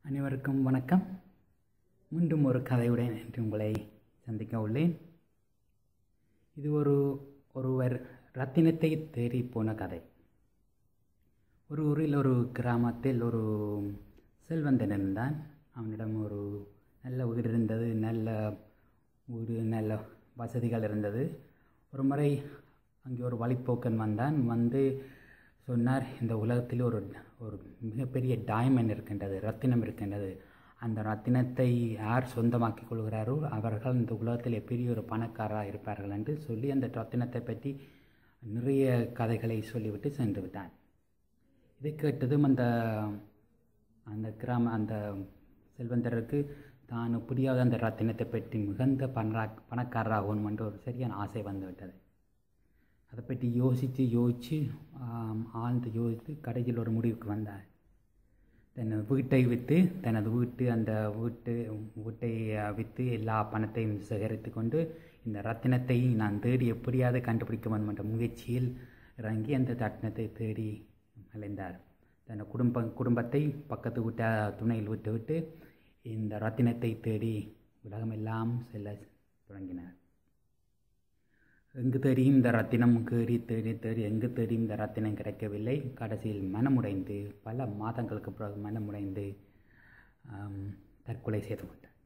அனைவருக்கும் வணக்கம் மீண்டும் ஒரு கதையுடன் இன்று உங்களை சந்திக்க உள்ளேன் இது ஒரு ஒருவர் ரத்தினத்தை தேடி போன கதை ஒரு ஊரில் ஒரு கிராமத்தில் ஒரு செல்வந்தன் இருந்தான் அவனிடம் ஒரு நல்ல வீடு இருந்தது நல்ல வீடு நல்ல வசதிகள் இருந்தது ஒரு முறை அங்கே ஒரு வழிப்போக்கன் வந்தான் வந்து சொன்னார் இந்த உலகத்தில் ஒரு ஒரு மிகப்பெரிய டைமண்ட் இருக்கின்றது ரத்தினம் இருக்கின்றது அந்த ரத்தினத்தை யார் சொந்தமாக்கி கொள்கிறாரோ அவர்கள் இந்த உலகத்தில் பெரிய ஒரு பணக்காரராக இருப்பார்கள் என்று சொல்லி அந்த ரத்தினத்தை பற்றி நிறைய கதைகளை சொல்லிவிட்டு சென்று விட்டான் இதை கேட்டதும் அந்த அந்த கிராம அந்த செல்வந்தருக்கு தான் புரியாத அந்த ரத்தினத்தை பற்றி மிகுந்த பணரா பணக்காரராகணும் என்ற ஒரு சரியான ஆசை வந்துவிட்டது அதை பற்றி யோசித்து யோசித்து ஆழ்ந்து யோசித்து கடைசியில் ஒரு முடிவுக்கு வந்தார் தனது வீட்டை விற்று தனது வீட்டு அந்த வீட்டு வீட்டை விற்று எல்லா பணத்தையும் சேகரித்து கொண்டு இந்த ரத்தினத்தை நான் தேடி எப்படியாவது கண்டுபிடிக்க வேண்டும் என்ற முயற்சியில் இறங்கி அந்த ரத்தினத்தை தேடி அலைந்தார் தன் குடும்ப குடும்பத்தை பக்கத்து வீட்ட துணையில் விட்டுவிட்டு இந்த ரத்தினத்தை தேடி உலகமெல்லாம் செல்ல தொடங்கினார் எங்கு தேடியும் இந்த ரத்தினம் கேடி தேடி தேடி எங்கு தேடியும் இந்த ரத்தினம் கிடைக்கவில்லை கடைசியில் மனமுடைந்து பல மாதங்களுக்கு பிறகு மனமுடைந்து தற்கொலை செய்து கொண்டார்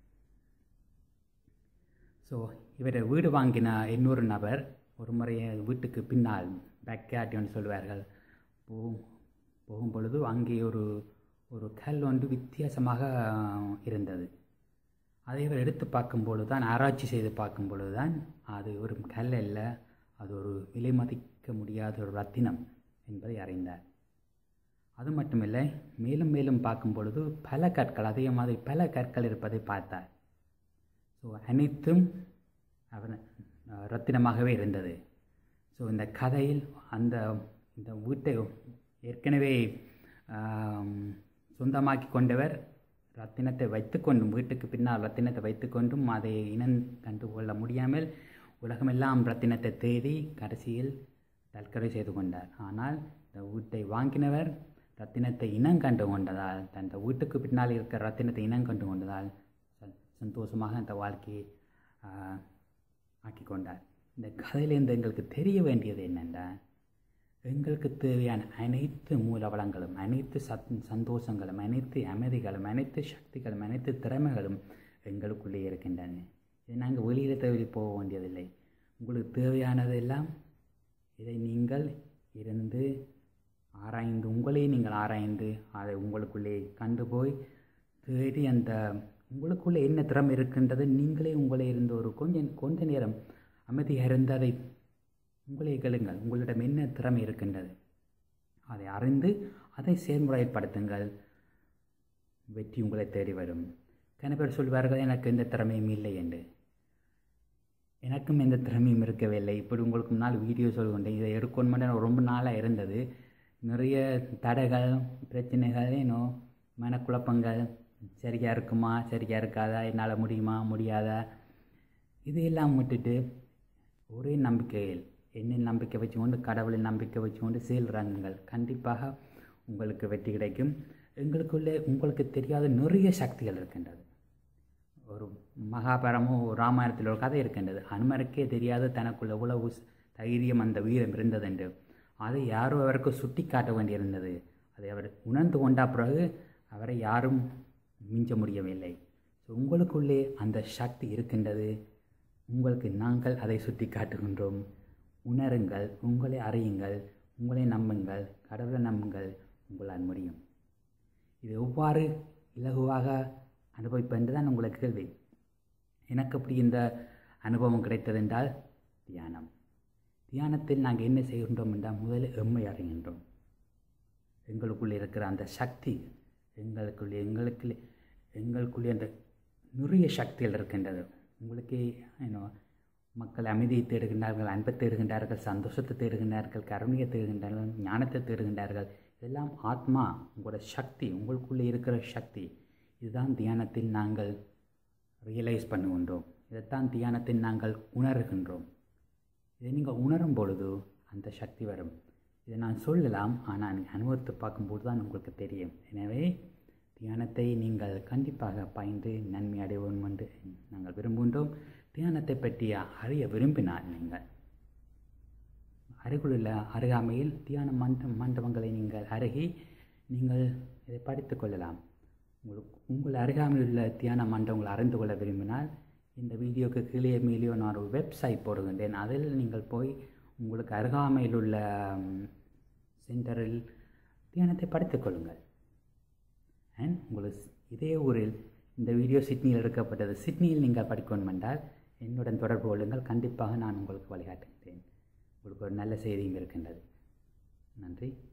ஸோ இவரை வீடு வாங்கின இன்னொரு நபர் ஒரு முறை வீட்டுக்கு பின்னால் பேக்யார்ட்னு சொல்வார்கள் போ போகும் பொழுது அங்கே ஒரு ஒரு கல் ஒன்று வித்தியாசமாக இருந்தது அதை இவர் எடுத்து பார்க்கும்பொழுது தான் ஆராய்ச்சி செய்து பார்க்கும் பொழுது தான் அது ஒரு கல் அல்ல அது ஒரு விலை மதிக்க முடியாத ஒரு ரத்தினம் என்பதை அறிந்தார் அது மட்டுமில்லை மேலும் மேலும் பார்க்கும் பொழுது பல கற்கள் அதே மாதிரி பல கற்கள் இருப்பதை பார்த்தார் ஸோ அனைத்தும் அவர் ரத்தினமாகவே இருந்தது ஸோ இந்த கதையில் அந்த இந்த வீட்டை ஏற்கனவே சொந்தமாக்கி கொண்டவர் ரத்தினத்தை வைத்துக்கொண்டும் வீட்டுக்கு பின்னால் ரத்தினத்தை வைத்துக்கொண்டும் அதை இனம் கண்டு கொள்ள முடியாமல் உலகமெல்லாம் ரத்தினத்தை தேடி கடைசியில் தற்கொலை செய்து கொண்டார் ஆனால் இந்த வீட்டை வாங்கினவர் ரத்தினத்தை இனம் கண்டு கொண்டதால் தன் வீட்டுக்கு பின்னால் இருக்கிற ரத்தினத்தை இனம் கண்டு கொண்டதால் சந்தோஷமாக அந்த வாழ்க்கையை ஆக்கி கொண்டார் இந்த கதையிலேருந்து எங்களுக்கு தெரிய வேண்டியது என்னென்றால் எங்களுக்கு தேவையான அனைத்து மூலவளங்களும் அனைத்து சத் சந்தோஷங்களும் அனைத்து அமைதிகளும் அனைத்து சக்திகளும் அனைத்து திறமைகளும் எங்களுக்குள்ளே இருக்கின்றன இதை நாங்கள் வெளியில் தேடி போக வேண்டியதில்லை உங்களுக்கு தேவையானதெல்லாம் இதை நீங்கள் இருந்து ஆராய்ந்து உங்களே நீங்கள் ஆராய்ந்து அதை உங்களுக்குள்ளே கண்டு போய் தேடி அந்த உங்களுக்குள்ளே என்ன திறமை இருக்கின்றது நீங்களே உங்களே இருந்து ஒரு கொஞ்சம் கொஞ்ச நேரம் அமைதியாக இருந்து அதை உங்களே கேளுங்கள் உங்களிடம் என்ன திறமை இருக்கின்றது அதை அறிந்து அதை செயல்முறைப்படுத்துங்கள் வெற்றி உங்களை தேடி வரும் கன பேர் சொல்வார்கள் எனக்கு எந்த திறமையும் இல்லை என்று எனக்கும் எந்த திறமையும் இருக்கவில்லை இப்படி உங்களுக்கு முன்னால் வீடியோ சொல்லுகின்றேன் இதை எடுக்கணுமென்று ரொம்ப நாளாக இருந்தது நிறைய தடைகள் பிரச்சனைகள் ஏனோ மனக்குழப்பங்கள் சரியாக இருக்குமா சரியாக இருக்காதா என்னால் முடியுமா முடியாதா இதையெல்லாம் விட்டுட்டு ஒரே நம்பிக்கையில் என்ன நம்பிக்கை வச்சுக்கொண்டு கடவுளின் நம்பிக்கை வச்சுக்கொண்டு செயல்றாங்கள் கண்டிப்பாக உங்களுக்கு வெற்றி கிடைக்கும் எங்களுக்குள்ளே உங்களுக்கு தெரியாத நிறைய சக்திகள் இருக்கின்றது ஒரு மகாபாரமோ ராமாயணத்தில் ஒரு கதை இருக்கின்றது அனுமருக்கே தெரியாத தனக்குள்ள எவ்வளவு தைரியம் அந்த வீரம் இருந்தது என்று அதை யாரோ அவருக்கு சுட்டி காட்ட வேண்டியிருந்தது அதை அவர் உணர்ந்து கொண்ட பிறகு அவரை யாரும் மிஞ்ச முடியவில்லை ஸோ உங்களுக்குள்ளே அந்த சக்தி இருக்கின்றது உங்களுக்கு நாங்கள் அதை சுட்டி காட்டுகின்றோம் உணருங்கள் உங்களை அறியுங்கள் உங்களை நம்புங்கள் கடவுளை நம்புங்கள் உங்களால் முடியும் இது எவ்வாறு இலகுவாக அனுபவிப்பது தான் உங்களுக்கு கேள்வி எனக்கு அப்படி இந்த அனுபவம் கிடைத்தது என்றால் தியானம் தியானத்தில் நாங்கள் என்ன செய்கின்றோம் என்றால் முதலில் எம்மை அறிகின்றோம் எங்களுக்குள்ளே இருக்கிற அந்த சக்தி எங்களுக்குள்ளே எங்களுக்குள்ளே எங்களுக்குள்ளே அந்த நிறைய சக்திகள் இருக்கின்றது உங்களுக்கே என்ன மக்கள் அமைதியை தேடுகின்றார்கள் அன்பை தேடுகின்றார்கள் சந்தோஷத்தை தேடுகின்றார்கள் கருணையை தேடுகின்றார்கள் ஞானத்தை தேடுகின்றார்கள் இதெல்லாம் ஆத்மா உங்களோட சக்தி உங்களுக்குள்ளே இருக்கிற சக்தி இதுதான் தியானத்தில் நாங்கள் ரியலைஸ் பண்ணுகின்றோம் இதைத்தான் தியானத்தில் நாங்கள் உணர்கின்றோம் இதை நீங்கள் உணரும் பொழுது அந்த சக்தி வரும் இதை நான் சொல்லலாம் ஆனால் நீங்கள் அனுபவத்தை பார்க்கும்போது தான் உங்களுக்கு தெரியும் எனவே தியானத்தை நீங்கள் கண்டிப்பாக பயின்று நன்மை அடைவோம் என்று நாங்கள் விரும்புகின்றோம் தியானத்தை பற்றி அறிய விரும்பினால் நீங்கள் அருகிலுள்ள அருகாமையில் தியான மண்ட மண்டபங்களை நீங்கள் அருகி நீங்கள் இதை படித்துக் கொள்ளலாம் உங்களுக்கு உங்கள் அருகாமையில் உள்ள தியான மண்டபங்களை அறிந்து கொள்ள விரும்பினால் இந்த வீடியோக்கு கீழே மேலேயோ நான் ஒரு வெப்சைட் போடுகின்றேன் அதில் நீங்கள் போய் உங்களுக்கு அருகாமையில் உள்ள ம், சென்டரில் தியானத்தை படித்துக் கொள்ளுங்கள் அண்ட் உங்களுக்கு இதே ஊரில் இந்த வீடியோ சிட்னியில் எடுக்கப்பட்டது சிட்னியில் நீங்கள் படிக்கணும் என்றால் என்னுடன் தொடர்பு கொள்ளுங்கள் கண்டிப்பாக நான் உங்களுக்கு வழிகாட்டுகிறேன் உங்களுக்கு ஒரு நல்ல செய்தியும் இருக்கின்றது நன்றி